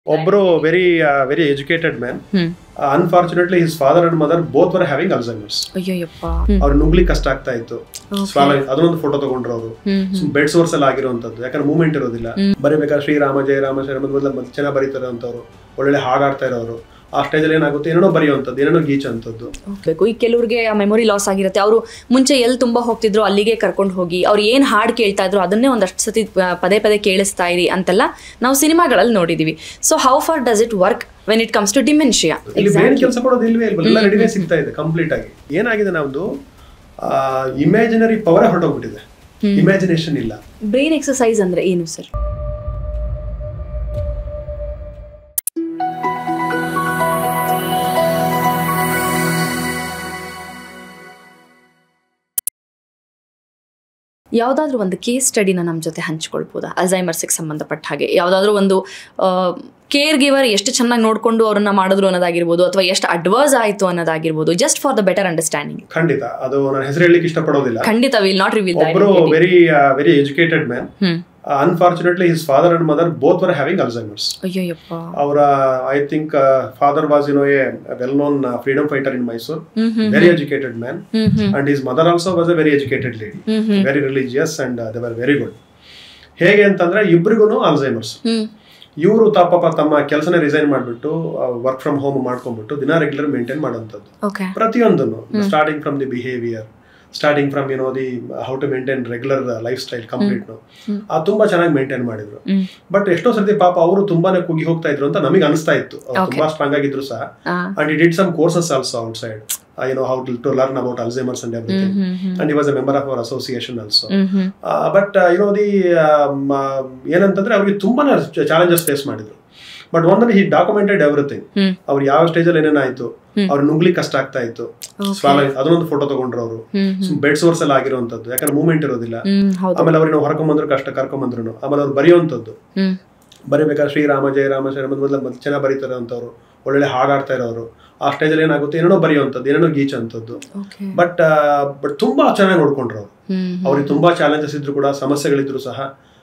ಒಬ್ರು very very educated man hmm unfortunately his father and mother both were having Alzheimer's ಅಯ್ಯೋಯಪ್ಪ ಅವ್ರು ನುಗ್ಲಿ ಕಷ್ಟ ಆಗ್ತಾ ಇತ್ತು ಸ್ವಾಲ ಅದನ್ನೊಂದು ಫೋಟೋ ತಗೊಂಡ್ರು ಅವರು ಹ್ಮ್ ಬೆಡ್ ಸೋರ್ಸ್ ಎಲ್ಲ ಆಗಿರುವಂತದ್ದು ಯಾಕಂದ್ರೆ ಮೂವ್ಮೆಂಟ್ ಇರೋದಿಲ್ಲ ಬರೀಬೇಕಾದ್ರೆ ಶ್ರೀರಾಮ ಜಯರಾಮ ಶ್ರೀರಾಮ ಮೊದಲ ಚೆನ್ನಾಗಿ ಬರೀತಾರೆ ಅಂತವ್ರು ಒಳ್ಳೊಳ್ಳೆ ಹಾಡಾಡ್ತಾ ಇರೋರು ಆ ಸ್ಟೇಜಲ್ಲಿ ಏನಾಗುತ್ತೆ ಏನೇನೋ ಬರೆಯುವಂಥದ್ದು ಏನೇನೋ ಗೀಚ್ ಅಂತದ್ದು ಹೋಗ್ಬೇಕು ಈ ಕೆಲವ್ರಿಗೆ ಆ ಮೆಮೊರಿ ಲಾಸ್ ಆಗಿರುತ್ತೆ ಅವರು ಮುಂಚೆ ಎಲ್ಲಿ ತುಂಬಾ ಹೋಗ್ತಿದ್ರು ಅಲ್ಲಿಗೆ ಕರ್ಕೊಂಡು ಹೋಗಿ ಅವ್ರು ಏನ್ ಹಾಡ್ ಕೇಳ್ತಾ ಇದ್ರು ಅದನ್ನೇ ಒಂದಷ್ಟು ಸತಿ ಆ, ಪದೇ ಪದೇ ಕೇಳಿಸ್ತಾ ಇರಿ ಅಂತೆಲ್ಲ ನಾವು ಸಿನಿಮಾಗಳಲ್ಲಿ ನೋಡಿದೀವಿ so how far does it work when it comes to dementia ಇಲ್ಲಿ ಬೇರೆ ಕೆಲಸ ಕೊಡೋದು ಇಲ್ವೇ ಇಲ್ವಲ್ಲ ಎಲ್ಲ ರೆಡಿನೇ ಸಿಗ್ತಾ ಇದೆ ಕಂಪ್ಲೀಟ್ ಆಗಿ ಏನಾಗಿದೆ ನಮ್ದು ಇಮ್ಯಾಜಿನರಿ ಪವರೇ ಹೊರಟೋಗ್ಬಿಟ್ಟಿದೆ ಇಮ್ಯಾಜಿನೇಷನ್ ಇಲ್ಲ ಬ್ರೈನ್ ಎಕ್ಸಸೈಸ್ ಅಂದ್ರೆ ಏನು ಸರ್ ಯಾವುದಾದ್ರೂ ಒಂದು ಕೇಸ್ ಸ್ಟಡಿನ ನಮ್ಮ ಜೊತೆ ಹಂಚ್ಕೊಳ್ಬೋದಾ ಅಲ್ಝೈಮರ್ಸಿಗೆ ಸಂಬಂಧಪಟ್ಟ ಹಾಗೆ ಯಾವುದಾದ್ರೂ ಒಂದು ಕೇರ್ ಗಿವರ್ ಎಷ್ಟು ಚೆನ್ನಾಗಿ ನೋಡಿಕೊಂಡು ಅವ್ರನ್ನ ಮಾಡಿದ್ರು ಅನ್ನೋದಾಗಿರ್ಬೋದು ಅಥವಾ ಎಷ್ಟು ಅಡ್ವರ್ಸ್ ಆಯಿತು ಅನ್ನೋದಾಗಿರ್ಬೋದು just for the better understanding ಖಂಡಿತ ಅದು ನಾನು ಹೆಸರು ಹೇಳಲಿಕ್ಕೆ ಇಷ್ಟಪಡೋದಿಲ್ಲ ಖಂಡಿತ ವಿಲ್ ನಾಟ್ ರಿವೀಲ್ ಒಬ್ರು very very educated man hmm unfortunately his father and mother both were having Alzheimer's ಅಯ್ಯೋಯಪ್ಪ ಅವರ I think father was you know a well known freedom fighter in Mysore hmm hmm very educated man hmm hmm and his mother also was a very educated lady hmm hmm very religious and they were very good ಹೇಗೆ ಅಂತಂದ್ರೆ ಇಬ್ರಿಗೂ Alzheimer's ಹ್ಮ್ ಇವರು ಪಾಪ ತಮ್ಮ ಕೆಲಸನ resign ಮಾಡಿಬಿಟ್ಟು work from home ಮಾಡ್ಕೊಂಡ್ಬಿಟ್ಟು ದಿನ ರೆಗ್ಯುಲರ್ ಮೇಂಟೈನ್ ಮಾಡೋಂಥದ್ದು ಓಕೆ ಪ್ರತಿಯೊಂದನ್ನು starting from the behaviour starting from ಏನೋ the how to maintain regular lifestyle complete ಅದು ತುಂಬಾ ಚೆನ್ನಾಗಿ ಮೇಂಟೈನ್ ಮಾಡಿದ್ರು ಹ್ಮ್ ಬಟ್ ಎಷ್ಟೋ ಸರ್ತಿ ಪಾಪ ಅವರು ತುಂಬಾನೇ ಕುಗಿ ಹೋಗ್ತಾ ಇದ್ರು ಅಂತ ನಮಗೆ ಅನಿಸ್ತಾ ಇತ್ತು ಅವ್ರು ತುಂಬಾ ಸ್ಟ್ರಾಂಗ್ ಆಗಿದ್ರು ಸಹ ಆ and he did some courses also outside you know how to learn about Alzheimer's and everything hmm hmm and he was a member of our association also hmm hmm but you know the ಏನಂತಂದ್ರೆ ಅವ್ರಿಗೆ ತುಂಬಾನೇ challenges face ಮಾಡಿದ್ರು but ಒಂದಲ್ಲಿ he documented everything hmm ಅವ್ರು ಯಾವ ಸ್ಟೇಜಲ್ಲಿ ಏನೇನಾಯ್ತು ಅವ್ರು ನುಗ್ಲಿ ಕಷ್ಟ ಆಗ್ತಾ ಇತ್ತು ಸ್ವಾಲ ಅದನ್ನೊಂದು ಫೋಟೋ ತಗೊಂಡ್ರು ಅವರು ಹ್ಮ್ ಬೆಡ್ ಸೋರ್ಸ್ ಎಲ್ಲ ಆಗಿರುವಂತದ್ದು ಯಾಕಂದ್ರೆ ಮೂವ್ಮೆಂಟ್ ಇರೋದಿಲ್ಲ ಹ್ಮ್ ಹೌದು ಆಮೇಲೆ ಅವ್ರಿಗೆ ನಾವು ಹೊರಕೊಂಬಂದ್ರು ಕಷ್ಟ ಕರ್ಕೊಂಬಂದ್ರು ಆಮೇಲೆ ಅವ್ರು ಬರೆಯುವಂಥದ್ದು ಹ್ಮ್ ಬರೀಬೇಕಾದ್ರೆ ಶ್ರೀರಾಮ ಜಯರಾಮ ಶ್ರೀರಾಮ ಮೊದಲ ಚೆನ್ನಾಗಿ ಬರೀತಾರೆ ಅಂತವ್ರು ಒಳ್ಳೊಳ್ಳೆ ಹಾಡಾಡ್ತಾ ಇರೋರು ಆ ಸ್ಟೇಜಲ್ಲಿ ಏನಾಗುತ್ತೆ ಏನೇನೋ ಬರೆಯುವಂಥದ್ದು ಏನೇನೋ ಗೀಚ್ ಅಂತದ್ದು ಓಕೆ ಬಟ್ ಬಟ್ ತುಂಬಾ ಚೆನ್ನಾಗಿ ನೋಡ್ಕೊಂಡ್ರು ಅವ್ರು ಹ್ಮ್ ಅವ್ರಿಗೆ ತುಂಬಾ ಚಾಲೆಂಜಸ್ ಇದ್ರು ಕೂಡ ಸಮಸ್ಯೆಗಳಿದ್ರು ಸಹ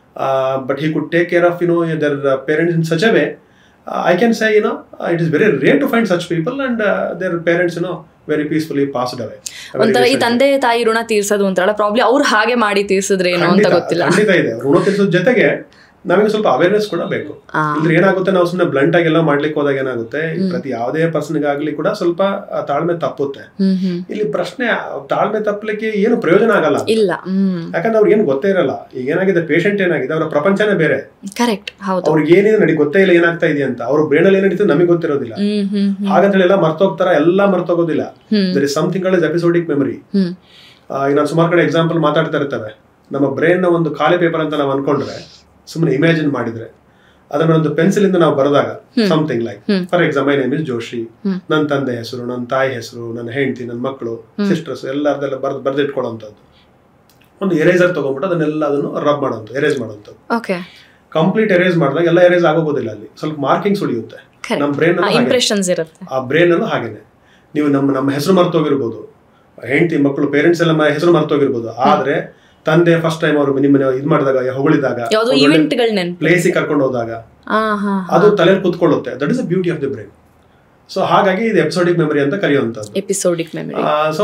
but he could take care of you know their parents in such a way I can say you know it is very rare to find such people and their parents you know very peacefully passed away ಒಂಥರ ಈ ತಂದೆ ತಾಯಿ ಋಣ ತೀರ್ಸೋದು ಒಂಥರ problem ಅವ್ರು ಹಾಗೆ ಮಾಡಿ ತೀರ್ಸಿದ್ರೇನೋ ಅಂತ ಗೊತ್ತಿಲ್ಲ ಖಂಡಿತ ಇದೆ ಋಣ ತೀರ್ಸೋದ್ ಜೊತೆಗೆ ನಮಗೆ ಸ್ವಲ್ಪ ಅವೇರ್ನೆಸ್ ಕೂಡ ಬೇಕು ಆ. ಇದ್ರೆ ಏನಾಗುತ್ತೆ ನಾವು ಸುಮ್ಮನೆ ಬ್ಲಂಟ್ ಆಗಿ ಎಲ್ಲ ಮಾಡ್ಲಿಕ್ಕೆ ಹೋದಾಗ ಏನಾಗುತ್ತೆ ಈ ಪ್ರತಿ ಯಾವುದೇ ಪರ್ಸನ್ಗಾಗ್ಲಿ ಕೂಡ ಸ್ವಲ್ಪ ಆ, ತಾಳ್ಮೆ ತಪ್ಪುತ್ತೆ ಹ್ಮ್ ಹ್ಮ್ ಇಲ್ಲಿ ಪ್ರಶ್ನೆ ತಾಳ್ಮೆ ತಪ್ಪಲಿಕ್ಕೆ ಏನು ಪ್ರಯೋಜನ ಆಗಲ್ಲ ಇಲ್ಲ ಹ್ಮ್ ಯಾಕಂದ್ರೆ ಅವ್ರಿಗೆ ಏನು ಗೊತ್ತೇ ಇರಲ್ಲ ಈಗ ಏನಾಗಿದೆ ಪೇಷಂಟ್ ಏನಾಗಿದೆ ಅವರ ಪ್ರಪಂಚನೇ ಬೇರೆ ಕರೆಕ್ಟ್ ಹೌದು ಅವ್ರಿಗೆ ಏನಿದೆ ನಡಿ ಗೊತ್ತೇ ಇಲ್ಲ ಏನಾಗ್ತಾ ಇದೆ ಅಂತ ಅವ್ರ ಬ್ರೈನಲ್ಲಿ ಏನ್ ನಡೀತದೆ ನಮಗೆ ಗೊತ್ತಿರೋದಿಲ್ಲ ಹ್ಮ್ ಹ್ಮ್ ಹ್ಮ್ ಹಾಗಂತ ಹೇಳಿ ಎಲ್ಲ ಮರ್ತೋಗ್ತಾರ ಎಲ್ಲ ಮರ್ತೋಗೋದಿಲ್ಲ hmm. There is something called episodic memory hmm ಈಗ ನಾನು ಸುಮಾರು ಕಡೆ ಎಕ್ಸಾಂಪಲ್ ಮಾತಾಡ್ತಾ ಇರ್ತೇವೆ ನಮ್ಮ ಬ್ರೈನ್ ನ ಒಂದು ಖಾಲಿ ಪೇಪರ್ ಅಂತ ನಾವು ಅನ್ಕೊಂಡ್ರೆ ಸುಮ್ಮನೆ ಇಮ್ಯಾಜಿನ್ ಮಾಡಿದ್ರೆ ಅದನ್ನ ಒಂದು ಪೆನ್ಸಿಲ್ ಇಂದ ನಾವು ಬರೆದಾಗ something like for example my name is Joshi ನನ್ನ ತಂದೆ ಹೆಸರು ನನ್ನ ತಾಯಿ ಹೆಸರು ನನ್ನ ಹೆಂಡತಿ ನನ್ನ ಮಕ್ಕಳು ಸಿಸ್ಟರ್ಸ್ ಎಲ್ಲರದೆಲ್ಲ ಬರ್ದು ಬರ್ದಿಟ್ಕೊಳ್ಳೋಂಥದ್ದು ಒಂದು ಎರೇಸರ್ ತಗೊಂಡ್ಬಿಟ್ಟು ಅದನ್ನೆಲ್ಲ ಅದನ್ನು ರಬ್ ಮಾಡೋಂಥ ಎರೇಸ್ ಮಾಡೋಂಥದ್ದು ಓಕೆ ಕಂಪ್ಲೀಟ್ ಎರೇಸ್ ಮಾಡಿದಾಗ ಎಲ್ಲ ಎರೇಸ್ ಆಗೋಗೋದಿಲ್ಲ ಅಲ್ಲಿ ಸ್ವಲ್ಪ ಮಾರ್ಕಿಂಗ್ಸ್ ಉಳಿಯುತ್ತೆ Correct. ನಮ್ಮ ಬ್ರೈನ್ ಇಂಪ್ರೆಷನ್ಸ್ ಇರುತ್ತೆ ಆ ಬ್ರೈನ್ ಅಲ್ಲೂ ಹಾಗೇನೆ ನೀವು ನಮ್ಮ ನಮ್ಮ ಹೆಸರು ಮರ್ತೋಗಿರ್ಬೋದು ಹೆಂಡತಿ ಮಕ್ಕಳು ಪೇರೆಂಟ್ಸ್ ಎಲ್ಲ ಮ- ಹೆಸರು ಮರ್ತೋಗಿರ್ಬೋದು ಆದ್ರೆ ತಂದೆ ಫಸ್ಟ್ ಟೈಮ್ ಅವರು ನಿಮ್ಮನ್ನ ಇದು ಮಾಡಿದಾಗ ಹೊಗಳಿದಾಗ ಯಾವ್ದೋ ಇವೆಂಟ್ ಗಳ ನೆನ್ಪು ಪ್ಲೇಸಿಗೆ ಕರ್ಕೊಂಡು ಹೋದಾಗ ಆ ಹಾ ಅದು ತಲೆಯಲ್ಲಿ ಕುತ್ಕೊಳ್ಳುತ್ತೆ that is the beauty of the brain so ಹಾಗಾಗಿ ಇದು ಎಪಿಸೋಡಿಕ್ ಮೆಮರಿ ಅಂತ ಕರೆಯುವಂಥದ್ದು episodic memory so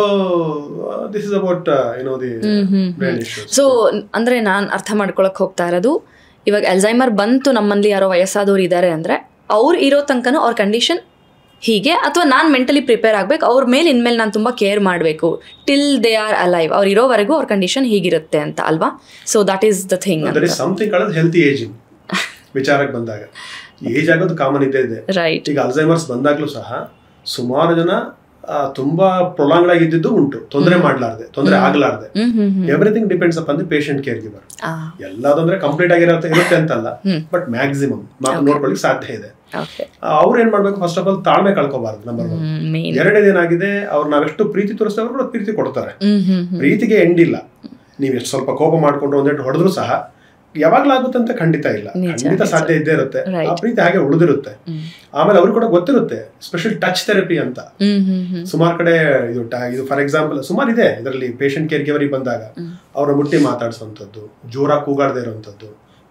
this is about you know the brain issues so ಅಂದ್ರೆ ನಾನು ಅರ್ಥ ಮಾಡ್ಕೊಳಕ್ ಹೋಗ್ತಾ ಇರೋದು ಇವಾಗ ಅಲ್ಝೈಮರ್ ಬಂತು ನಮ್ಮಲ್ಲಿ ಯಾರೋ ವಯಸ್ಸಾದವ್ರು ಇದ್ದಾರೆ ಅಂದ್ರೆ ಅವ್ರು ಇರೋ ತನಕನೂ ಅವ್ರ ಕಂಡೀಷನ್ ಹೀಗೆ ಅಥವಾ ನಾನು ಮೆಂಟಲಿ ಪ್ರಿಪೇರ್ ಆಗ್ಬೇಕು ಅವ್ರ ಮೇಲೆ ಇನ್ಮೇಲೆ ನಾನು ತುಂಬಾ ಕೇರ್ ಮಾಡಬೇಕು ಟಿಲ್ ದೇ ಆರ್ ಅಲೈವ್ ಅವ್ರು ಇರೋವರೆಗೂ ಅವ್ರ ಕಂಡೀಷನ್ ಹೀಗಿರುತ್ತೆ ಅಂತ ಅಲ್ವಾ so that is the thing there is something called healthy ageing ವಿಚಾರಕ್ಕೆ ಬಂದಾಗ ಏಜ್ ಆಗೋದು ಕಾಮನ್ ಇದ್ದೇ ಇದೆ ರೈಟ್ ಈಗ ಅಲ್ಝೈಮರ್ಸ್ ಬಂದಾಗ್ಲೂ ಸಹ ಸುಮಾರು ಜನ ಆ, ತುಂಬಾ ಪ್ರೊಲಾಂಗ್ಡ್ ಆಗಿದ್ದು ಉಂಟು ತೊಂದರೆ ಮಾಡ್ಲಾರ್ದೆ ತೊಂದರೆ ಆಗ್ಲಾರ್ದೆ hmm hmm hmm everything depends up ಅಂದ್ರೆ ಪೇಷಂಟ್ ಕೇರ್ ಗಿವರ್ ಆ ಎಲ್ಲದಂದ್ರೆ ಕಂಪ್ಲೀಟ್ ಆಗಿರತ್ತೆ ಇರುತ್ತೆ ಅಂತಲ್ಲ ಬಟ್ ಮ್ಯಾಕ್ಸಿಮಮ್ ನೋಡ್ಕೊಳ್ಳಿಕ್ ಸಾಧ್ಯ ಇದೆ ಓಕೆ ಅವ್ರು ಏನ್ ಮಾಡ್ಬೇಕು ಫಸ್ಟ್ ಆಫ್ ಆಲ್ ತಾಳ್ಮೆ ಕಳ್ಕೋಬಾರ್ದು ನಂಬರ್ ಒನ್ ಮೇನ್ ಎರಡನೇದು ಏನಾಗಿದೆ ಅವ್ರು ನಾವೆಷ್ಟು ಪ್ರೀತಿ ತೋರಿಸ್ತೇವೆ ಅವ್ರು ಕೂಡ ಪ್ರೀತಿ ಕೊಡ್ತಾರೆ ಹ್ಮ್ ಹ್ಮ್ ಹ್ಮ್ ಪ್ರೀತಿಗೆ ಎಂಡ್ ಇಲ್ಲ ನೀವು ಎಷ್ಟು ಸ್ವಲ್ಪ ಕೋಪ ಮಾಡ್ಕೊಂಡು ಒಂದೆರಡು ಹೊಡೆದ್ರು ಸಹ ಯಾವಾಗ್ಲಾಗುತ್ತೆ ಅಂತ ಖಂಡಿತ ಇಲ್ಲ ನಿಜ, ಖಂಡಿತ ನಿಜ. ಸಾಧ್ಯ ಇದ್ದೇ ಇರುತ್ತೆ Right. ಆ ಪ್ರೀತಿ ಹಾಗೆ ಉಳಿದಿರುತ್ತೆ ಹ್ಮ್. ಆಮೇಲೆ ಅವ್ರಿಗೆ ಕೂಡ ಗೊತ್ತಿರುತ್ತೆ ಸ್ಪೆಷಲ್ ಟಚ್ ಥೆರಪಿ ಅಂತ ಹ್ಮ್ ಹ್ಮ್ ಹ್ಮ್ ಸುಮಾರು ಕಡೆ ಇದು ಟ- ಇದು ಫಾರ್ ಎಕ್ಸಾಂಪಲ್ ಸುಮಾರು ಇದೆ ಇದರಲ್ಲಿ ಪೇಷಂಟ್ ಕೇರ್ ಗಿವರಿಗೆ ಬಂದಾಗ ಅವ್ರ ಮುಟ್ಟಿ ಮಾತಾಡ್ಸೋಂಥದ್ದು ಜೋರಾಗಿ ಕೂಗಾಡದೇ ಇರೋಂಥದ್ದು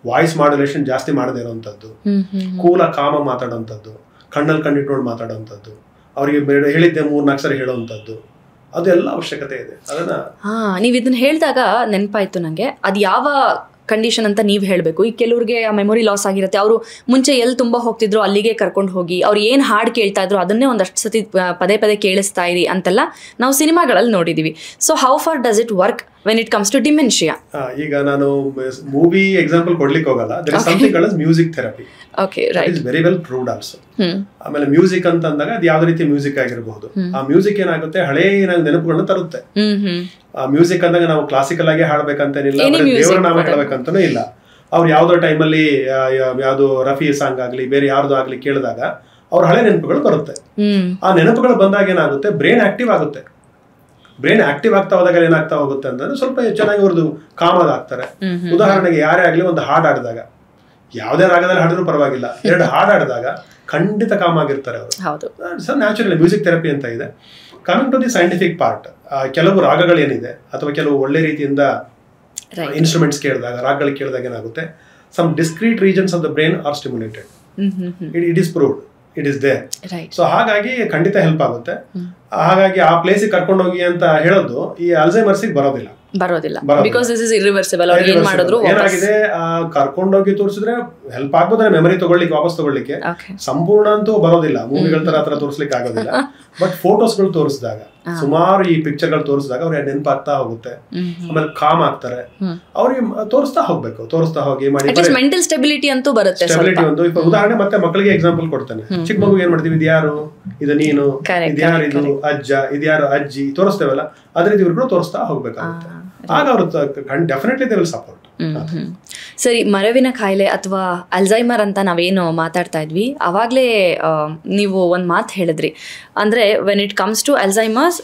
ವಾಯ್ಸ್ ಮಾಡ್ಯುಲೇಷನ್ ಜಾಸ್ತಿ ಮಾಡದೇ ಇರೋವಂಥದ್ದು ಹ್ಮ್ ಹ್ಮ್ ಕೂಲ ಕಾಮ ಮಾತಾಡೋವಂಥದ್ದು ಕಣ್ಣಲ್ಲಿ ಕಣ್ಣಿಟ್ಕೊಂಡು ಮಾತಾಡೋವಂಥದ್ದು ಅವರಿಗೆ ಬೇಡ ಹೇಳಿದ್ದೆ ಮೂರ್ನಾಲ್ಕು ಸರಿ ಹೇಳೋವಂಥದ್ದು ಅದೆಲ್ಲ ಅವಶ್ಯಕತೆ ಇದೆ ಅದನ್ನ ಹಾ ನೀವು ಇದನ್ನ ಹೇಳಿದಾಗ ನೆನಪಾಯ್ತು ನನಗೆ ಅದು ಯಾವ ಕಂಡೀಷನ್ ಅಂತ ನೀವು ಹೇಳಬೇಕು ಈಗ ಕೆಲವ್ರಿಗೆ ಆ ಮೆಮೊರಿ ಲಾಸ್ ಆಗಿರುತ್ತೆ ಅವರು ಮುಂಚೆ ಎಲ್ಲಿ ತುಂಬ ಹೋಗ್ತಿದ್ರು ಅಲ್ಲಿಗೆ ಕರ್ಕೊಂಡು ಹೋಗಿ ಅವ್ರು ಏನು ಹಾಡು ಕೇಳ್ತಾ ಇದ್ರು ಅದನ್ನೇ ಒಂದಷ್ಟು ಸತಿ ಆ, ಪದೇ ಪದೇ ಕೇಳಿಸ್ತಾ ಇರಿ ಅಂತೆಲ್ಲ ನಾವು ಸಿನಿಮಾಗಳಲ್ಲಿ ನೋಡಿದ್ದೀವಿ so how far does it work when it comes to dementia ಆ, ಈಗ ನಾನು ಮೂವಿ ಎಕ್ಸಾಂಪಲ್ ಕೊಡ್ಲಿಕ್ಕೆ ಹೋಗಲ್ಲ there is something called music therapy okay that right is very well proved also hmm ಆಮೇಲೆ ಮ್ಯೂಸಿಕ್ ಅಂತ ಅಂದಾಗ ಅದು ಯಾವ್ದೇ ರೀತಿ ಮ್ಯೂಸಿಕ್ ಆಗಿರಬಹುದು ಆ ಮ್ಯೂಸಿಕ್ ಏನಾಗುತ್ತೆ ಹಳೆ ಏನಾದ್ರು ನೆನಪುಗಳನ್ನ ತರುತ್ತೆ ಹ್ಮ್ ಹ್ಮ್ ಆ ಮ್ಯೂಸಿಕ್ ಅಂದಾಗ ನಾವು ಕ್ಲಾಸಿಕಲ್ ಆಗಿ ಹಾಡ್ಬೇಕಂತೇನಿಲ್ಲ Any ಬರೀ music ದೇವರ ನಾಮ ಬರುತ್ತೆ. ಹೇಳ್ಬೇಕಂತಾನೂ ಇಲ್ಲ ಅವ್ರು ಯಾವ್ದೋ ಟೈಮಲ್ಲಿ ಯಾವ್ದು ರಫಿ ಸಾಂಗ್ ಆಗ್ಲಿ ಬೇರೆ ಯಾರ್ದು ಆಗ್ಲಿ ಕೇಳಿದಾಗ ಅವ್ರ ಹಳೆ ನೆನಪುಗಳು ಬರುತ್ತೆ ಹ್ಮ್ ಆ ನೆನಪುಗಳು ಬಂದಾಗ ಏನಾಗುತ್ತೆ ಬ್ರೈನ್ ಆಕ್ಟಿವ್ ಆಗುತ್ತೆ ಬ್ರೈನ್ ಆಕ್ಟಿವ್ ಆಗ್ತಾ ಹೋದಾಗ ಏನಾಗ್ತಾ ಹೋಗುತ್ತೆ ಅಂತಂದ್ರೆ ಸ್ವಲ್ಪ ಚೆನ್ನಾಗಿ ಅವ್ರದ್ದು ಕಾಮದ ಆಗ್ತಾರೆ ಹ್ಮ್ ಹ್ಮ್ ಉದಾಹರಣೆಗೆ ಯಾರೇ ಆಗ್ಲಿ ಒಂದು ಹಾಡು ಆಡಿದಾಗ ಯಾವುದೇ ರಾಗದಲ್ಲಿ ಹಾಡಿದ್ರು ಪರವಾಗಿಲ್ಲ ಎರಡು ಹಾಡು ಆಡಿದಾಗ ಖಂಡಿತ ಕಾಮ ಆಗಿರ್ತಾರೆ ಅವರು ಹೌದು ಸರ್ ನ್ಯಾಚುರಲಿ ಮ್ಯೂಸಿಕ್ ಥೆರಪಿ ಅಂತ ಇದೆ coming to the scientific part ಕೆಲವು ರಾಗಗಳೇನಿದೆ ಅಥವಾ ಕೆಲವು ಒಳ್ಳೆ ರೀತಿಯಿಂದ ರೈಟ್ ಇನ್ಸ್ಟ್ರೂಮೆಂಟ್ಸ್ ಕೇಳಿದಾಗ ರಾಗಗಳು ಕೇಳಿದಾಗ ಏನಾಗುತ್ತೆ some discrete regions of the brain are stimulated hmm hmm hmm it it is proved it is there right so ಹಾಗಾಗಿ ಖಂಡಿತ ಹೆಲ್ಪ್ ಆಗುತ್ತೆ ಹ್ಮ್. ಹಾಗಾಗಿ ಆ ಪ್ಲೇಸಿಗೆ ಕರ್ಕೊಂಡೋಗಿ ಅಂತ ಹೇಳೋದು ಈ ಅಲ್ಝೈಮರ್ಸಿಗೆ ಬರೋದಿಲ್ಲ ಬರೋದಿಲ್ಲ ಬರೋದಿಲ್ಲ. ಬಿಕಾಸ್ ದಿಸ್ ಇಸ್ ಇರಿವರ್ಸಿಬಲ್ ಅವ್ರು ಏನ್ ಮಾಡಿದ್ರು ಏನಾಗಿದೆ ಆ, ಕರ್ಕೊಂಡೋಗಿ ತೋರಿಸಿದ್ರೆ ಹೆಲ್ಪ್ ಆಗ್ಬೋದ್ರೆ ಮೆಮರಿ ತಗೊಳ್ಳಿಕ್ಕೆ ವಾಪಸ್ ತಗೊಳ್ಳಿಕ್ಕೆ ಓಕೆ ಸಂಪೂರ್ಣ ಅಂತೂ ಬರೋದಿಲ್ಲ ಮೂವಿಗಳ ತರ ಹತ್ರ ತೋರಿಸ್ಲಿಕ್ಕೆ ಆಗೋದಿಲ್ಲ ಬಟ್ ಫೋಟೋಸ್ಗಳು ತೋರಿಸಿದಾಗ ಸುಮಾರು ಈ ಪಿಕ್ಚರ್ಗಳು ತೋರಿಸಿದಾಗ ಅವ್ರಿಗೆ ನೆನಪಾಗ್ತಾ ಹೋಗುತ್ತೆ ಹ್ಮ್ ಆಮೇಲೆ ಕಾಮ್ ಆಗ್ತಾರೆ ಹ್ಮ್. ಅವ್ರಿಗೆ ಮ- ತೋರಿಸ್ತಾ ಹೋಗ್ಬೇಕು ತೋರಿಸ್ತಾ ಹೋಗಿ ಮಾಡಿ ಅಟ್ಲೀಸ್ಟ್ ಮೆಂಟಲ್ ಸ್ಟೆಬಿಲಿಟಿ ಅಂತೂ ಬರುತ್ತೆ ಸ್ವಲ್ಪ ಸ್ಟೆಬಿಲಿಟಿ ಒಂದು ಈಗ ಉದಾಹರಣೆ ಮತ್ತೆ ಮಕ್ಕಳಿಗೆ ಎಕ್ಸಾಂಪಲ್ ಕೊಡ್ತೇನೆ ಚಿಕ್ಕ ಮಗು ಏನ್ ಮಾಡ್ತೀವಿ ಇದು ಯಾರು ಇದು ನೀನು Correct, ಇದ್ಯಾರು correct, ಇದು ಅಜ್ಜ ಇದ್ಯಾರು ಅಜ್ಜಿ ತೋರಿಸ್ತೇವಲ್ಲ ಅದೇ ರೀತಿ ಇವ್ರುಗಳು ತೋರಿಸ್ತಾ ಹೋಗ್ಬೇಕಾಗುತ್ತೆ ಆಗ ಅವರು definitely they will support hmm, hmm. ಸರಿ ಮರವಿನ ಕಾಯಿಲೆ ಅಥವಾ ಅಲ್ಝೈಮರ್ ಅಂತ ನಾವೇನು ಮಾತಾಡ್ತಾ ಇದ್ವಿ ಅವಾಗಲೇ ನೀವು ಒಂದು ಮಾತು ಹೇಳಿದ್ರಿ ಅಂದರೆ when it comes to Alzheimer's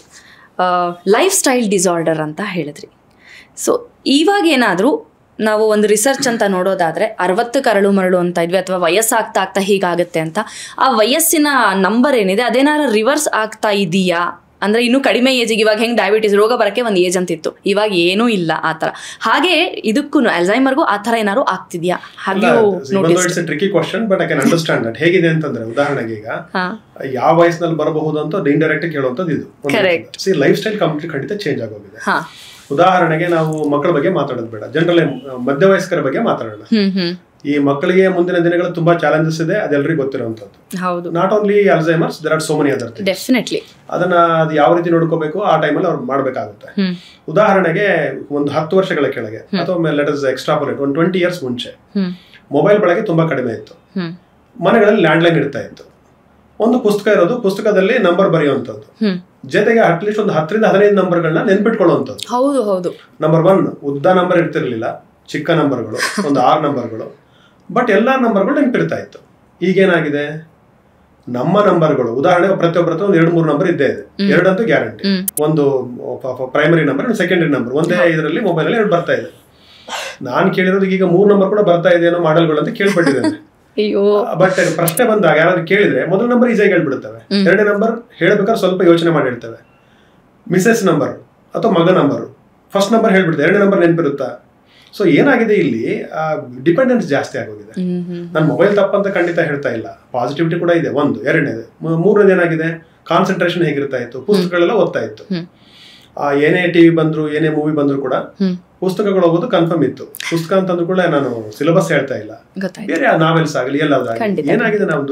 lifestyle disorder ಅಂತ ಹೇಳಿದ್ರಿ ಸೊ ಇವಾಗ ಏನಾದರೂ ನಾವು ಒಂದು ರಿಸರ್ಚ್ ಅಂತ ನೋಡೋದಾದ್ರೆ ಅರವತ್ತು ಕರಳು ಮರಳು ಅಂತ ಇದ್ವಿ ಅಥವಾ ವಯಸ್ಸಾಗ್ತಾ ಆಗ್ತಾ ಹೀಗಾಗುತ್ತೆ ಅಂತ ಆ ವಯಸ್ಸಿನ ನಂಬರ್ ಏನಿದೆ ಅದೇನಾದ್ರು ರಿವರ್ಸ್ ಆಗ್ತಾ ಇದೆಯಾ ಅಂದ್ರೆ ಇನ್ನು ಕಡಿಮೆ ಏಜಿಗೆ ಇವಾಗ ಹೆಂಗ್ ಡಯಾಬಿಟಿಸ್ ರೋಗ ಬರಕ್ಕೆ ಒಂದು ಏಜ್ ಅಂತ ಇತ್ತು ಇವಾಗ ಏನೂ ಇಲ್ಲ ಆ ಥರ ಹಾಗೆ ಇದಕ್ಕೂ ಅಲ್ಝೈಮರ್ಗೂ ಆ ಥರ ಏನಾದ್ರು ಆಗ್ತಿದ್ಯಾ ಹಾಗೆ notice it's tricky question but I can understand that ಹೇಗಿದೆ ಅಂತಂದ್ರೆ ಉದಾಹರಣೆಗೆ ಈಗ ಹಾ ಯಾವ ವಯಸ್ಸಿನಲ್ಲಿ ಬರಬಹುದು ಅಂತ ಇಂಡೈರೆಕ್ಟ್ ಕೇಳುವಂಥದ್ದು ಇದು Correct. See lifestyle complete ಖಂಡಿತ ಚೇಂಜ್ ಆಗೋಗಿದೆ ಹಾ ಉದಾಹರಣೆಗೆ ನಾವು ಮಕ್ಕಳ ಬಗ್ಗೆ ಮಾತಾಡೋದು ಬೇಡ ಜನರಲ್ ಮಧ್ಯವಯಸ್ಕರ ಬಗ್ಗೆ ಮಾತಾಡೋಣ ಹ್ಮ್ ಹ್ಮ್ ಈ ಮಕ್ಕಳಿಗೆ ಮುಂದಿನ ದಿನಗಳು ತುಂಬಾ ಚಾಲೆಂಜಸ್ ಇದೆ ಅದೆಲ್ಲರಿಗೂ ಗೊತ್ತಿರುವಂತದ್ದು ಹೌದು not only Alzheimer's there are so many other definitely ಅದನ್ನ ಅದು ಯಾವ ರೀತಿ ನೋಡ್ಕೋಬೇಕು ಆ ಟೈಮಲ್ಲಿ ಅವ್ರು ಮಾಡ್ಬೇಕಾಗುತ್ತೆ ಹ್ಮ್ ಉದಾಹರಣೆಗೆ ಒಂದು ಹತ್ತು ವರ್ಷಗಳ ಕೆಳಗೆ ಅಥವಾ ಲೆಟ್ ಇಸ್ ಎಕ್ಸ್ಟ್ರಾಪುಲೇಟ್ ಒಂದು ಟ್ವೆಂಟಿ ಇಯರ್ಸ್ ಮುಂಚೆ ಹ್ಮ್ ಮೊಬೈಲ್ ಬಳಕೆ ತುಂಬಾ ಕಡಿಮೆ ಇತ್ತು ಹ್ಮ್ ಮನೆಗಳಲ್ಲಿ ಲ್ಯಾಂಡ್ಲೈನ್ ಇರ್ತಾ ಇತ್ತು ಒಂದು ಪುಸ್ತಕ ಇರೋದು ಪುಸ್ತಕದಲ್ಲಿ ನಂಬರ್ ಬರೆಯುವಂಥದ್ದು ಹ್ಮ್ ಜೊತೆಗೆ ಅಟ್ಲೀಸ್ಟ್ ಒಂದು ಹತ್ತರಿಂದ ಹದಿನೈದು ನಂಬರ್ಗಳನ್ನ ನೆನ್ಪಿಟ್ಕೊಳ್ಳುವಂಥದ್ದು ಹೌದು ಹೌದು ನಂಬರ್ ಒನ್ ಉದ್ದ ನಂಬರ್ ಇರ್ತಿರ್ಲಿಲ್ಲ ಚಿಕ್ಕ ನಂಬರ್ಗಳು ಒಂದು ಆರು ನಂಬರ್ಗಳು ಬಟ್ ಎಲ್ಲ ನಂಬರ್ಗಳು ನೆನಪಿರ್ತಾ ಇತ್ತು ಈಗೇನಾಗಿದೆ ನಮ್ಮ ನಂಬರ್ಗಳು ಉದಾಹರಣೆ ಪ್ರತಿಯೊಬ್ಬರ ಹತ್ರ ಒಂದು ಎರಡು ಮೂರು ನಂಬರ್ ಇದ್ದೇ ಇದೆ ಎರಡಂತೂ ಗ್ಯಾರಂಟಿ ಹ್ಮ್ ಒಂದು ಪ್ರೈಮರಿ ನಂಬರ್ ಸೆಕೆಂಡರಿ ನಂಬರ್ ಒಂದೇ ಇದರಲ್ಲಿ ಮೊಬೈಲ್ ಎರಡು ಬರ್ತಾ ಇದೆ ನಾನು ಕೇಳಿರೋದು ಈಗ ಮೂರು ನಂಬರ್ ಕೂಡ ಬರ್ತಾ ಇದೆ ಅನ್ನೋ ಮಾಡೆಲ್ಗಳು ಅಂತ ಕೇಳ್ಪಟ್ಟಿದ್ದೇನೆ ಅಯ್ಯೋ ಬಟ್ ಪ್ರಶ್ನೆ ಬಂದಾಗ ಯಾರಾದ್ರೂ ಕೇಳಿದ್ರೆ ಮೊದಲ ನಂಬರ್ ಈಸಿಯಾಗಿ ಹೇಳ್ಬಿಡುತ್ತವೆ ಎರಡನೇ ನಂಬರ್ ಹೇಳ್ಬೇಕಾದ್ರೆ ಸ್ವಲ್ಪ ಯೋಚನೆ ಮಾಡಿ ಹೇಳ್ತೇವೆ ಮಿಸಸ್ ನಂಬರ್ ಅಥವಾ ಮಗ ನಂಬರ್ ಫಸ್ಟ್ ನಂಬರ್ ಹೇಳ್ಬಿಡ್ತೇವೆ ಎರಡನೇ ನಂಬರ್ ನೆನಪಿರುತ್ತಾ ಸೊ ಏನಾಗಿದೆ ಇಲ್ಲಿ ಡಿಪೆಂಡೆನ್ಸ್ ಜಾಸ್ತಿ ಆಗೋಗಿದೆ ಹ್ಮ್ ಹ್ಮ್ ನಾನು ಮೊಬೈಲ್ ತಪ್ಪಂತ ಖಂಡಿತ ಹೇಳ್ತಾ ಇಲ್ಲ ಪಾಸಿಟಿವಿಟಿ ಕೂಡ ಇದೆ ಒಂದು ಎರಡನೇದು ಮೂ- ಮೂರನೇದು ಏನಾಗಿದೆ ಕಾನ್ಸಂಟ್ರೇಷನ್ ಹೇಗಿರ್ತಾ ಇತ್ತು ಪುಸ್ತಕಗಳೆಲ್ಲ ಓದ್ತಾ ಇತ್ತು ಹ್ಮ್. ಆ, ಏನೇ ಟಿವಿ ಬಂದ್ರು ಏನೇ ಮೂವಿ ಬಂದ್ರು ಕೂಡ ಹ್ಮ್ ಪುಸ್ತಕಗಳು ಓದೋದು ಕನ್ಫರ್ಮ್ ಇತ್ತು ಪುಸ್ತಕ ಅಂತಂದ್ರು ಕೂಡ ನಾನು ಸಿಲೆಬಸ್ ಹೇಳ್ತಾ ಇಲ್ಲ ಗೊತ್ತಾಯ್ತು ಬೇರೆ ನಾವೆಲ್ಸ್ ಆಗಲಿ ಎಲ್ಲದಾಗಲಿ ಖಂಡಿತ. ಏನಾಗಿದೆ ನಮ್ದು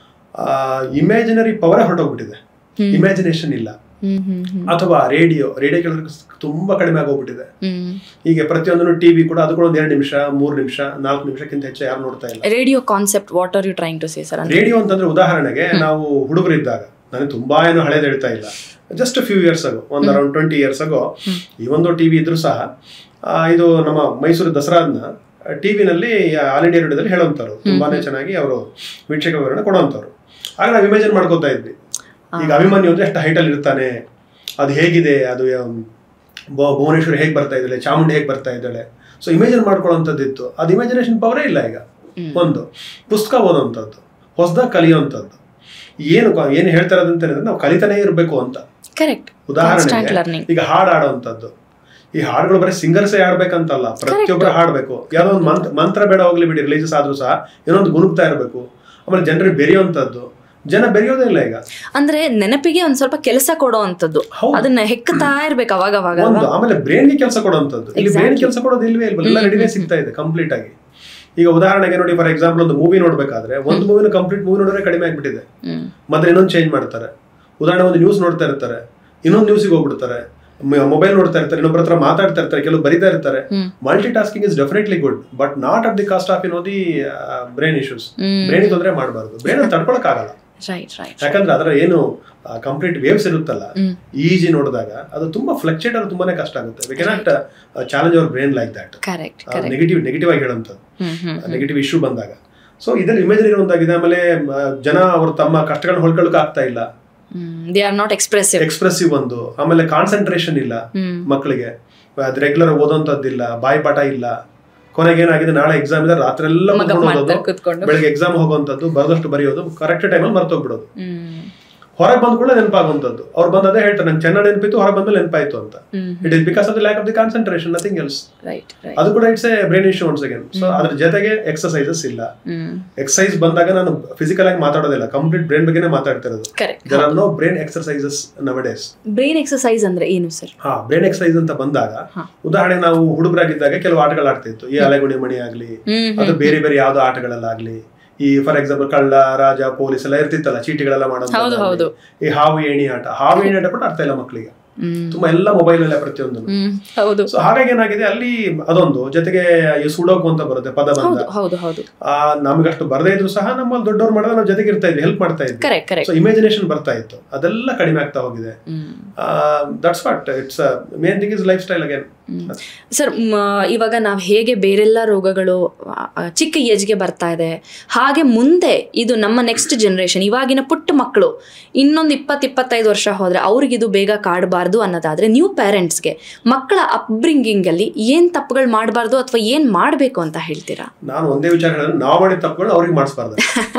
ಇಮ್ಯಾಜಿನರಿ ಪವರೇ ಹೊರಟೋಗ್ಬಿಟ್ಟಿದೆ ಹ್ಮ್. ಇಮ್ಯಾಜಿನೇಷನ್ ಇಲ್ಲ ಹ್ಮ್ ಹ್ಮ್ ಹ್ಮ್ ಅಥವಾ ರೇಡಿಯೋ ರೇಡಿಯೋ ಕೇಳೋದಕ್ಕೆ ತುಂಬಾ ಕಡಿಮೆ ಆಗೋಗ್ಬಿಟ್ಟಿದೆ ಹ್ಮ್ ಹೀಗೆ ಪ್ರತಿಯೊಂದನ್ನು ಟಿವಿ ಕೂಡ ಅದು ಕೂಡ ಒಂದು ಎರಡು ನಿಮಿಷ ಮೂರು ನಿಮಿಷ ನಾಲ್ಕು ನಿಮಿಷಕ್ಕಿಂತ ಹೆಚ್ಚು ಯಾರು ನೋಡ್ತಾ ಇಲ್ಲ radio concept what are you trying to say sir radio ಅಂತಂದ್ರೆ ಉದಾಹರಣೆಗೆ ನಾವು ಹುಡುಗರಿದ್ದಾಗ ನನಗೆ ತುಂಬಾ ಏನು ಹಳೇದು ಹೇಳ್ತಾ ಇಲ್ಲ ಜಸ್ಟ್ ಫ್ಯೂ ಇಯರ್ಸ್ ಆಗೋ ಒಂದು ಅರೌಂಡ್ ಟ್ವೆಂಟಿ ಇಯರ್ಸ್ ಆಗೋ ಈ ಒಂದು ಟಿವಿ ಇದ್ರೂ ಸಹ ಆ, ಇದು ನಮ್ಮ ಮೈಸೂರು ದಸರಾದನ್ನ ಟಿವಿನಲ್ಲಿ ಆಲ್ ಇಂಡಿಯಾ ರೇಡಿಯೋದಲ್ಲಿ ಹೇಳುವಂಥವ್ರು ತುಂಬಾನೇ ಚೆನ್ನಾಗಿ ಅವರು ವೀಕ್ಷಕ ವಿವರಣೆ ಕೊಡುವಂಥವ್ರು ಆಗ ನಾವು ಇಮೇಜಿನ್ ಮಾಡ್ಕೋತಾ ಇದ್ವಿ ಈಗ ಅಭಿಮನ್ಯು ಅಂದ್ರೆ ಎಷ್ಟು ಹೈಟಲ್ಲಿ ಇರ್ತಾನೆ ಅದು ಹೇಗಿದೆ ಅದು ಯಾ- ಭು- ಭುವನೇಶ್ವರಿ ಹೇಗೆ ಬರ್ತಾ ಇದ್ದಾಳೆ ಚಾಮುಂಡಿ ಹೇಗೆ ಬರ್ತಾ ಇದ್ದಾಳೆ ಸೊ ಇಮೇಜಿನ್ ಮಾಡ್ಕೊಳ್ಳೋಂಥದ್ದಿತ್ತು ಅದು ಇಮ್ಯಾಜಿನೇಷನ್ ಪವರೇ ಇಲ್ಲ ಈಗ ಒಂದು ಪುಸ್ತಕ ಓದೋಂಥದ್ದು ಹೊಸದಾಗಿ ಕಲಿಯೋಂಥದ್ದು ಏನು ಕ- ಏನು ಹೇಳ್ತಾ ಇರೋದಂತ ಹೇಳಿದ್ರೆ ನಾವು ಕಲಿತಾನೇ ಇರಬೇಕು ಅಂತ ಕರೆಕ್ಟ್ ಉದಾಹರಣೆಗೆ ಕಾನ್ಸ್ಟಂಟ್ ಲರ್ನಿಂಗ್ ಈಗ ಹಾಡು ಆಡೋವಂಥದ್ದು ಈ ಹಾಡುಗಳು ಬರೀ ಸಿಂಗರ್ಸೇ ಹಾಡ್ಬೇಕಂತಲ್ಲ ಪ್ರತಿಯೊಬ್ಬರು ಹಾಡ್ಬೇಕು ಯಾವ್ದೋ ಒಂದು ಮಂತ್ರ ಮಂತ್ರ ಬೇಡ ಹೋಗ್ಲಿ ಬಿಡಿ ರಿಲೀಜಸ್ ಆದ್ರೂ ಸಹ ಏನೊಂದು ಗುಣಗ್ತಾ ಇರಬೇಕು ಆಮೇಲೆ ಜನರಿಗೆ ಬೆರೆಯುವಂತದ್ದು ಜನ ಬೆರೆಯೋದೇ ಇಲ್ಲ ಈಗ ಅಂದ್ರೆ ನೆನಪಿಗೆ ಒಂದ್ ಸ್ವಲ್ಪ ಕೆಲಸ ಕೊಡೋ ಅಂತದ್ದು ಹೌದು. ಅದನ್ನ ಹೆಕ್ತಾ ಇರ್ಬೇಕು ಅವಾಗ ಅವಾಗ ಒಂದು ಆಮೇಲೆ ಬ್ರೈನ್ಗೆ ಕೆಲಸ ಕೊಡುವಂತದ್ದು ಇಲ್ಲಿ ಬ್ರೈನ್ ಕೆಲಸ ಕೊಡೋದು ಇಲ್ವೇ ಇಲ್ವಲ್ಲ ಎಲ್ಲ ರೆಡಿನೇ ಸಿಗ್ತಾ ಇದೆ ಕಂಪ್ಲೀಟ್ ಆಗಿ ಈಗ ಉದಾಹರಣೆಗೆ ನೋಡಿ ಫಾರ್ ಎಕ್ಸಾಂಪಲ್ ಒಂದು ಮೂವಿ ನೋಡ್ಬೇಕಾದ್ರೆ ಒಂದು ಮೂವಿನ ಕಂಪ್ಲೀಟ್ ಮೂವಿ ನೋಡಿದ್ರೆ ಕಡಿಮೆ ಆಗ್ಬಿಟ್ಟಿದೆ ಹ್ಮ್ ಮತ್ತೆ ಇನ್ನೊಂದು ಚೇಂಜ್ ಮಾಡ್ತಾರೆ ಉದಾಹರಣೆ ಒಂದು ನ್ಯೂಸ್ ನೋಡ್ತಾ ಇರ್ತಾರೆ ಇನ್ನೊಂದು ನ್ಯೂಸಿಗೆ ಹೋಗ್ಬಿಡ್ತಾರೆ ಮೊಬೈಲ್ ನೋಡ್ತಾ ಇರ್ತಾರೆ ಇನ್ನೊಬ್ಬರ ಹತ್ರ ಮಾತಾಡ್ತಾ ಇರ್ತಾರೆ ಕೆಲವು ಬರಿತಾ ಇರ್ತಾರೆ hmm. Multitasking is definitely good but not at the cost of in the brain issues hmm. Brain ತೊಂದರೆ ಮಾಡಬಾರ್ದು ಬ್ರೈನ್ ತಡ್ಕೊಳಕ್ ಆಗಲ್ಲ ರೈಟ್ ರೈಟ್ ಯಾಕಂದ್ರೆ ಅದರ ಏನು ಕಂಪ್ಲೀಟ್ ವೇವ್ಸ್ ಇರುತ್ತಲ್ಲ ಹ್ಮ್. ಈಜಿ ನೋಡಿದಾಗ ಅದು ತುಂಬಾ ಫ್ಲಕ್ಚುಯೇಟ್ ಅದು ತುಂಬಾನೇ ಕಷ್ಟ ಆಗುತ್ತೆ we cannot challenge our brain like that correct correct negative negative ಆಗಿ ಹೇಳುವಂಥದ್ದು ಹ್ಮ್ ಹ್ಮ್ ನೆಗೆಟಿವ್ ಇಶ್ಯೂ ಬಂದಾಗ ಸೊ ಇದರಲ್ಲಿ ಇಮೇಜರಿ ಒಂದಾಗಿದೆ ಆಮೇಲೆ ಆ, ಜನ ಅವರು ತಮ್ಮ ಕಷ್ಟಗಳನ್ನ ಹೊಳ್ಕೊಳಕ್ ಆಗ್ತಾ ಇಲ್ಲ they are not expressive expressive ಒಂದು ಆಮೇಲೆ ಕಾನ್ಸಂಟ್ರೇಷನ್ ಇಲ್ಲ ಹ್ಮ್ ಮಕ್ಕಳಿಗೆ ಅದು ರೆಗ್ಯುಲರ್ ಓದೋಂಥದ್ದಿಲ್ಲ ಬಾಯ್ಪಾಠ ಇಲ್ಲ ಕೊನೆಗೆ ಏನಾಗಿದೆ ನಾಳೆ ಎಕ್ಸಾಮ್ ಇದೆ ರಾತ್ರಿ ಎಲ್ಲ ಮಗ ಕುತ್ಕೊಂಡು ಓದೋದು ಮಾಡ್ತಾರೆ ಕೂತ್ಕೊಂಡು ಬೆಳಗ್ಗೆ ಎಕ್ಸಾಮ್ ಹೋಗುವಂಥದ್ದು ಬರೆದಷ್ಟು ಬರೆಯೋದು ಕರೆಕ್ಟ್ ಟೈಮಲ್ಲಿ ಮರ್ತೋಗ್ಬಿಡೋದು ಹ್ಮ್ ಹೊರಗೆ ಬಂದ ಕೂಡ ನೆನಪಾಗುವಂಥದ್ದು ಅವ್ರು ಬಂದು ಅದೇ ಹೇಳ್ತಾರೆ ನಂಗೆ ಚೆನ್ನಾಗಿ ನೆನಪಿತ್ತು ಹೊರಗೆ ಬಂದ್ಮೇಲೆ ನೆನಪಾಯ್ತು ಅಂತ hmm it is because of the lack of the concentration nothing else right right ಅದು ಕೂಡ it's a brain issue once again so ಅದ್ರ ಜೊತೆಗೆ ಎಕ್ಸಸೈಸಸ್ ಇಲ್ಲ ಹ್ಮ್ ಎಕ್ಸಸೈಸ್ ಬಂದಾಗ ನಾನು ಫಿಸಿಕಲ್ ಆಗಿ ಮಾತಾಡೋದಿಲ್ಲ ಕಂಪ್ಲೀಟ್ ಬ್ರೈನ್ ಬಗ್ಗೆನೇ ಮಾತಾಡ್ತಿರೋದು correct there are no brain exercises nowadays brain exercise ಅಂದ್ರೆ ಏನು ಸರ್ ಹಾ ಬ್ರೈನ್ ಎಕ್ಸರ್ಸೈಸ್ ಅಂತ ಬಂದಾಗ ಹಾ. ಉದಾಹರಣೆ ನಾವು ಹುಡುಗರಾಗಿದ್ದಾಗ ಕೆಲವು ಆಟಗಳು ಆಡ್ತಿತ್ತು ಈ ಅಲೆಗುಣಿ ಮಣಿ ಆಗ್ಲಿ ಹ್ಮ್ ಅದು ಬೇರೆ ಬೇರೆ ಯಾವ್ದೋ ಆಟಗಳಲ್ಲಾಗ್ಲಿ ಈ ಫಾರ್ ಎಕ್ಸಾಂಪಲ್ ಕಳ್ಳ ರಾಜ ಪೊಲೀಸ್ ಎಲ್ಲ ಇರ್ತಿತ್ತಲ್ಲ ಚೀಟಿಗಳೆಲ್ಲ ಹೌದು, ಮಾಡೋದು ಹೌದು. ಈ ಹಾವು ಏಣಿ ಆಟ ಹಾವು ಏಣಿ ಆಟ ಕೂಡ ಅರ್ಥ ಇಲ್ಲ ಮಕ್ಕಳಿಗೆ ಹ್ಮ್ ತುಂಬಾ ಎಲ್ಲ ಮೊಬೈಲ್ ಅಲ್ಲೇ ಪ್ರತಿಯೊಂದು ಹ್ಮ್ ಹೌದು ಸೊ ಹಾಗಾಗಿ ಏನಾಗಿದೆ ಅಲ್ಲಿ ಅದೊಂದು ಜೊತೆಗೆ ಈ ಸುಡೋಕು ಅಂತ ಬರುತ್ತೆ ಪದ ಬಂದ ಹೌದು ಹೌದು ಹೌದು ಆ ನಮ್ಗಷ್ಟು ಬರದೇ ಇದ್ರು ಸಹ ನಮ್ಮಲ್ಲಿ ದೊಡ್ಡವ್ರು ಮಾಡಿದ್ರೆ ನಾವು ಜೊತೆಗೆ ಇರ್ತಾ ಇದ್ವಿ ಹೆಲ್ಪ್ ಮಾಡ್ತಾ ಇದ್ವಿ ಕರೆಕ್ಟ್ ಕರೆಕ್ಟ್ ಸೊ ಇಮ್ಯಾಜಿನೇಷನ್ ಬರ್ತಾ ಇತ್ತು ಅದೆಲ್ಲ ಕಡಿಮೆ ಆಗ್ತಾ ಹೋಗಿದೆ hmm that's what it's main thing is lifestyle again sir ಇವಾಗ ನಾವು ಹೇಗೆ ಬೇರೆಲ್ಲ ರೋಗಗಳು ಆ, ಆ, ಚಿಕ್ಕ ಏಜ್ಗೆ ಬರ್ತಾ ಇದೆ ಹಾಗೆ ಮುಂದೆ ಇದು ನಮ್ಮ ನೆಕ್ಸ್ಟ್ ಜನ್ರೇಷನ್ ಇವಾಗಿನ ಪುಟ್ಟ ಮಕ್ಕಳು ಇನ್ನೊಂದು ಇಪ್ಪತ್ತು ಇಪ್ಪತ್ತೈದು ವರ್ಷ ಹೋದರೆ ಅವ್ರಿಗೆ ಇದು ಬೇಗ ಕಾಡಬಾರ್ದು ಅನ್ನೋದಾದರೆ ನ್ಯೂ ಪೇರೆಂಟ್ಸ್ಗೆ ಮಕ್ಕಳ ಅಪ್ಬ್ರಿಂಗಿಂಗಲ್ಲಿ ಏನು ತಪ್ಪುಗಳು ಮಾಡಬಾರ್ದು ಅಥವಾ ಏನು ಮಾಡಬೇಕು ಅಂತ ಹೇಳ್ತೀರಾ ನಾನು ಒಂದೇ ವಿಚಾರ ಹೇಳಿದ್ರೆ ನಾವು ಮಾಡಿದ ತಪ್ಪುಗಳು ಅವ್ರಿಗೆ ಮಾಡಿಸ್ಬಾರ್ದು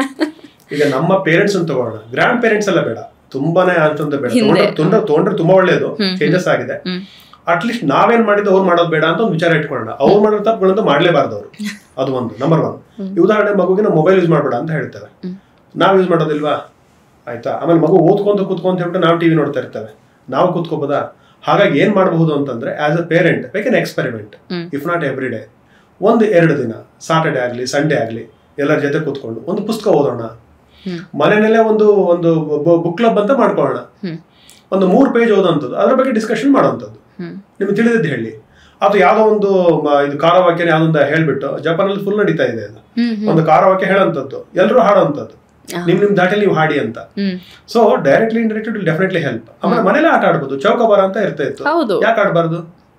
ಈಗ ನಮ್ಮ ಪೇರೆಂಟ್ಸ್ ಅಂತ ತಗೊಳ್ಳೋಣ ಗ್ರ್ಯಾಂಡ್ ಪೇರೆಂಟ್ಸ್ ಎಲ್ಲ ಬೇಡ ತುಂಬಾನೇ ಅಂತಂದ ಬೇಡ ಹಿಂದೆ. ತೊಗೊಂಡ್ರೆ ತೊಂದ್ರೆ ತೊಗೊಂಡ್ರೆ ತುಂಬಾ ಒಳ್ಳೇದು ಚೇಂಜಸ್ ಆಗಿದೆ ಹ್ಮ್. ಅಟ್ಲೀಸ್ಟ್ ನಾವೇನ್ ಮಾಡಿದ್ದು ಅವ್ರು ಮಾಡೋದು ಬೇಡ ಅಂತ ಒಂದು ವಿಚಾರ ಇಟ್ಕೊಳ್ಳೋಣ ಅವ್ರು ಮಾಡೋ ತಪ್ಪುಗಳಂತೂ ಮಾಡ್ಲೇಬಾರ್ದು ಅವರು ಅದು ಒಂದು ನಂಬರ್ ಒನ್ ಉದಾಹರಣೆ ಮಗುವಿಗೆ ನಾವು ಮೊಬೈಲ್ ಯೂಸ್ ಮಾಡಬೇಡ ಅಂತ ಹೇಳ್ತೇವೆ ನಾವು ಯೂಸ್ ಮಾಡೋದಿಲ್ವಾ ಆಯ್ತಾ ಆಮೇಲೆ ಮಗು ಓದ್ಕೊಂತ ಕೂತ್ಕೊಂತ ಹೇಳ್ಬಿಟ್ಟು ನಾವು ಟಿವಿ ನೋಡ್ತಾ ಇರ್ತೇವೆ ನಾವು ಕೂತ್ಕೋಬೋದಾ ಹಾಗಾಗಿ ಏನ್ ಮಾಡಬಹುದು ಅಂತಂದ್ರೆ ಆಸ್ ಅ ಪೇರೆಂಟ್ ಬೇಕ್ an experiment hmm. If not every day ಒಂದು ಎರಡು ದಿನ ಸಾಟರ್ಡೆ ಆಗಲಿ ಸಂಡೇ ಆಗಲಿ ಎಲ್ಲರ ಜೊತೆ ಕೂತ್ಕೊಂಡು ಒಂದು ಪುಸ್ತಕ ಓದೋಣ ಹ್ಮ್. ಮನೆಯಲ್ಲೇ ಒಂದು ಒಂದು ಬುಕ್ ಕ್ಲಬ್ ಅಂತ ಮಾಡ್ಕೊಳ್ಳೋಣ ಹ್ಮ್. ಒಂದು ಮೂರು ಪೇಜ್ ಓದೋಂಥದ್ದು ಅದ್ರ ಬಗ್ಗೆ ಡಿಸ್ಕಷನ್ ಮಾಡೋಂಥದ್ದು ಹ್ಮ್ ನಿಮ್ಗೆ ತಿಳಿದಿದ್ದು ಹೇಳಿ ಅದು ಯಾವುದೋ ಒಂದು ಮ- ಇದು ಕಾರವಾಕ್ಯನ ಯಾವ್ದೊಂದು ಹೇಳ್ಬಿಟ್ಟು ಜಪಾನಲ್ಲಿ ಫುಲ್ ನಡೀತಾ ಇದೆ ಅದು ಹ್ಮ್ ಹ್ಮ್ ಒಂದು ಕಾರವಾಕ್ಯ ಹೇಳೋಂಥದ್ದು ಎಲ್ಲರೂ ಹಾಡೋಂಥದ್ದು ಆ. ನಿಮ್ ನಿಮ್ ದಾಟಲ್ಲಿ ನೀವು ಹಾಡಿ ಅಂತ hmm so directly indirect will definitely help ಆಮೇಲೆ ಮನೇಲೆ ಆಟ ಆಡ್ಬೋದು ಚೌಕಬಾರ ಅಂತ ಇರ್ತಾ ಇತ್ತು ಹೌದು ಯಾಕೆ ಆಡ್ಬಾರ್ದು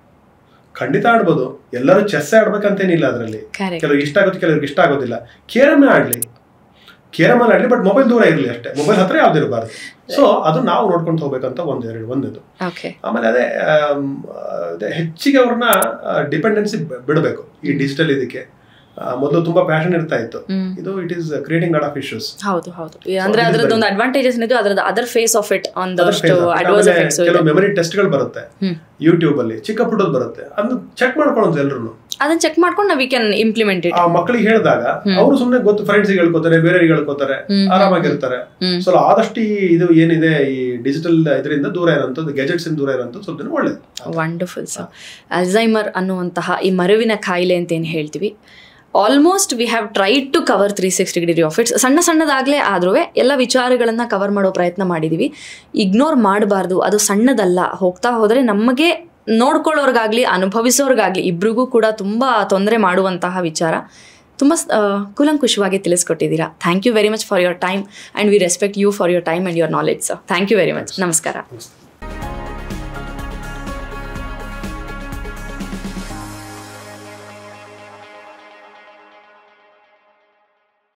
ಖಂಡಿತ ಆಡ್ಬೋದು ಎಲ್ಲರೂ ಚೆಸ್ ಆಡ್ಬೇಕಂತೇನಿಲ್ಲ ಅದರಲ್ಲಿ ಕರೆಕ್ಟ್ ಕೆಲವ್ರು ಇಷ್ಟ ಆಗುತ್ತೆ ಕೆಲವ್ರಿಗೆ ಇಷ್ಟ ಆಗೋದಿಲ್ಲ ಕೇರಮೇ ಆಡ್ಲಿ ಕೇರಮಲ್ಲಿ ಆಡ್ಲಿ ಬಟ್ ಮೊಬೈಲ್ ದೂರ ಇರಲಿ ಅಷ್ಟೇ ಮೊಬೈಲ್ ಹತ್ರ ಯಾವ್ದು ಇರಬಾರ್ದು ಸೊ ಅದು ನಾವು ನೋಡ್ಕೊಂಡು ಹೋಗ್ಬೇಕಂತ ಒಂದೆರಡು ಒಂದಿದು ಓಕೆ ಆಮೇಲೆ ಅದೇ ಆಮ್, ಅದೇ ಹೆಚ್ಚಿಗೆ ಅವ್ರನ್ನ ಡಿಪೆಂಡೆನ್ಸಿ ಬಿಡಬೇಕು ಈ ಡಿಜಿಟಲ್ ಇದಕ್ಕೆ ಮೊದಲು ತುಂಬಾ ಪ್ಯಾಷನ್ ಇರ್ತಾ ಇತ್ತು ಹ್ಮ್ ಇದು it is creating lot of issues ಹೌದು ಹೌದು ಅಂದ್ರೆ it is ಅದ್ರದ್ದು ಒಂದು very- ಅಡ್ವಾಂಟೇಜಸ್ ಏನಿದೆ ಅದ್ರದ್ದು ಅದರ್ ಫೇಸ್ ಆಫ್ ಇಟ್ ಒಂದಷ್ಟು ಅಡ್ವರ್ಸ್ ಎಫೆಕ್ಟ್ಸ್ ಇದೆ ಕೆಲವು ಮೆಮರಿ ಟೆಸ್ಟ್ಗಳು ಬರುತ್ತೆ ಹ್ಮ್. ಯೂಟ್ಯೂಬ್ ಅಲ್ಲಿ ಚಿಕ್ಕ ಪುಟ್ಟದ್ ಬರುತ್ತೆ ಅದನ್ನ ಚೆಕ್ ಮಾಡ್ಕೊಳ್ಳೋದು ಎಲ್ರು ಅದನ್ನ ಚೆಕ್ ಮಾಡ್ಕೊಂಡು ನಾವು ವಿ ಕ್ಯಾನ್ ಇಂಪ್ಲಿಮೆಂಟ್ ಇಟ್ ಆ ಮಕ್ಕಳಿಗೆ ಹೇಳಿದಾಗ ಅವರು ಸುಮ್ಮನೆ ಗೊತ್ತು ಫ್ರೆಂಡ್ಸ್ ಹೇಳ್ಕೊತಾರೆ ಬೇರೆಯವ್ರಿಗೆ ಹೇಳ್ಕೊತಾರೆ ಹ್ಮ್. ಆರಾಮಾಗಿರ್ತಾರೆ ಹ್ಮ್. ಸೊ ಆದಷ್ಟು ಈ ಇದು ಏನಿದೆ ಈ ಡಿಜಿಟಲ್ ಇದರಿಂದ ದೂರ ಇರೋಂಥದ್ದು ಗೆಜೆಟ್ಸ್ ಇಂದ ದೂರ ಇರೋಂಥದ್ದು ಸ್ವಲ್ಪ ದಿನ ಒಳ್ಳೇದು ವಂಡರ್ಫುಲ್ ಸರ್ ಅಲ್ಝೈಮರ್ ಅನ್ನುವಂತಹ ಈ ಮರುವಿನ ಕಾಯಿಲೆ ಅಂತ ಏನು ಹೇಳ್ತೀವಿ almost we have tried to cover three sixty degree of it's ಸಣ್ಣ ಸಣ್ಣದಾಗಲೇ ಆದ್ರೂ ಎಲ್ಲ ವಿಚಾರಗಳನ್ನು ಕವರ್ ಮಾಡೋ ಪ್ರಯತ್ನ ಮಾಡಿದ್ದೀವಿ ಇಗ್ನೋರ್ ಮಾಡಬಾರ್ದು ಅದು ಸಣ್ಣದಲ್ಲ ಹೋಗ್ತಾ ಹೋದರೆ ನಮಗೆ ನೋಡ್ಕೊಳ್ಳೋರ್ಗಾಗ್ಲಿ ಅನುಭವಿಸೋರ್ಗಾಗ್ಲಿ ಇಬ್ರಿಗೂ ಕೂಡ ತುಂಬ ತೊಂದರೆ ಮಾಡುವಂತಹ ವಿಚಾರ ತುಂಬ ಕೂಲಂಕುಷವಾಗಿ ತಿಳಿಸ್ಕೊಟ್ಟಿದ್ದೀರಾ thank you very much for your time and we respect you for your time and your knowledge sir thank you very much ನಮಸ್ಕಾರ ನಮಸ್ತೆ